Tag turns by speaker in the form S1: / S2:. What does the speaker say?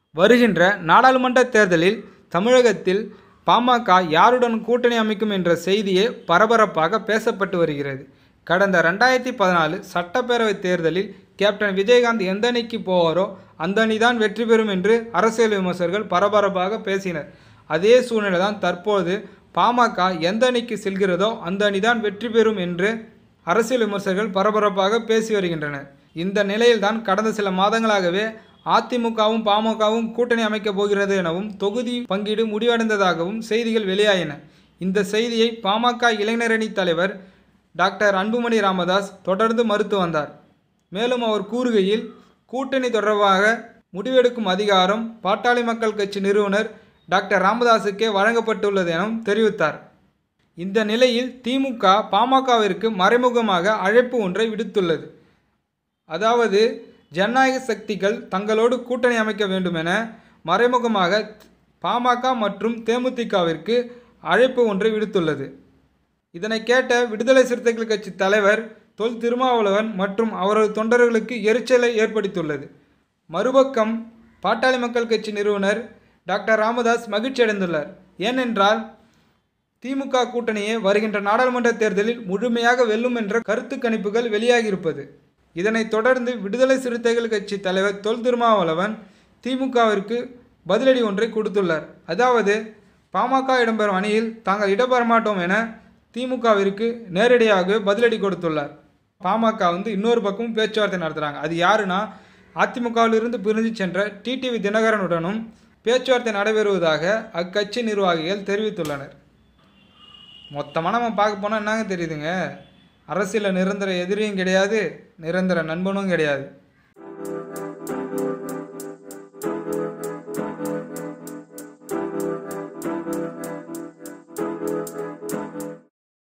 S1: வருகின்ற நாடாளுமன்ற தேர்தலில் தமிழகத்தில் பாமக யாருடன் கூட்டணி அமைக்கும் என்ற செய்தியே பரபரப்பாக பேசப்பட்டு வருகிறது கடந்த ரெண்டாயிரத்தி பதினாலு சட்டப்பேரவை தேர்தலில் கேப்டன் விஜயகாந்த் எந்த அணிக்கு போவாரோ அந்த அணிதான் வெற்றி பெறும் என்று அரசியல் விமர்சகர்கள் பரபரப்பாக பேசினர் அதே சூழ்நிலை தான் தற்போது பாமக எந்த அணிக்கு செல்கிறதோ அந்த அணிதான் வெற்றி பெறும் என்று அரசியல் விமர்சகர்கள் பரபரப்பாக பேசி வருகின்றனர் இந்த நிலையில்தான் கடந்த சில மாதங்களாகவே அதிமுகவும் பாமகவும் கூட்டணி அமைக்கப் போகிறது எனவும் தொகுதி பங்கீடு முடிவடைந்ததாகவும் செய்திகள் வெளியாயின இந்த செய்தியை பாமக இளைஞரணி தலைவர் டாக்டர் அன்புமணி ராமதாஸ் தொடர்ந்து மறுத்து வந்தார் மேலும் அவர் கூறுகையில் கூட்டணி தொடர்பாக முடிவெடுக்கும் அதிகாரம் பாட்டாளி மக்கள் கட்சி நிறுவனர் டாக்டர் ராமதாஸுக்கே வழங்கப்பட்டுள்ளது எனவும் தெரிவித்தார் இந்த நிலையில் திமுக பாமகவிற்கு மறைமுகமாக அழைப்பு ஒன்றை விடுத்துள்ளது அதாவது ஜனநாயக சக்திகள் தங்களோடு கூட்டணி அமைக்க வேண்டும் என மறைமுகமாக பாமக மற்றும் தேமுதிகவிற்கு அழைப்பு ஒன்றை விடுத்துள்ளது இதனை கேட்ட விடுதலை சிறுத்தைகள் கட்சி தலைவர் தொல் திருமாவளவன் மற்றும் அவரது தொண்டர்களுக்கு எரிச்சலை ஏற்படுத்தியுள்ளது மறுபக்கம் பாட்டாளி மக்கள் கட்சி நிறுவனர் டாக்டர் ராமதாஸ் மகிழ்ச்சி அடைந்துள்ளார் ஏனென்றால் திமுக கூட்டணியே வருகின்ற நாடாளுமன்ற தேர்தலில் முழுமையாக வெல்லும் என்ற கருத்து கணிப்புகள் வெளியாகியிருப்பது இதனைத் தொடர்ந்து விடுதலை சிறுத்தைகள் கட்சி தலைவர் தொல் திருமாவளவன் திமுகவிற்கு பதிலடி ஒன்றை கொடுத்துள்ளார் அதாவது பாமக இடம்பெறும் அணியில் தாங்கள் இடம்பெற மாட்டோம் என திமுகவிற்கு நேரடியாக பதிலடி கொடுத்துள்ளார் பாமக வந்து இன்னொரு பக்கமும் பேச்சுவார்த்தை நடத்துகிறாங்க அது யாருன்னா அதிமுகவிலிருந்து பிரிஞ்சு சென்ற டிடிவி தினகரனுடனும் பேச்சுவார்த்தை நடைபெறுவதாக அக்கட்சி நிர்வாகிகள் தெரிவித்துள்ளனர் மொத்தமாக நம்ம பார்க்க போனால் என்னங்க தெரியுதுங்க அரசியலில் நிரந்தர எதிரியும் கிடையாது நிரந்தர நண்பனும் கிடையாது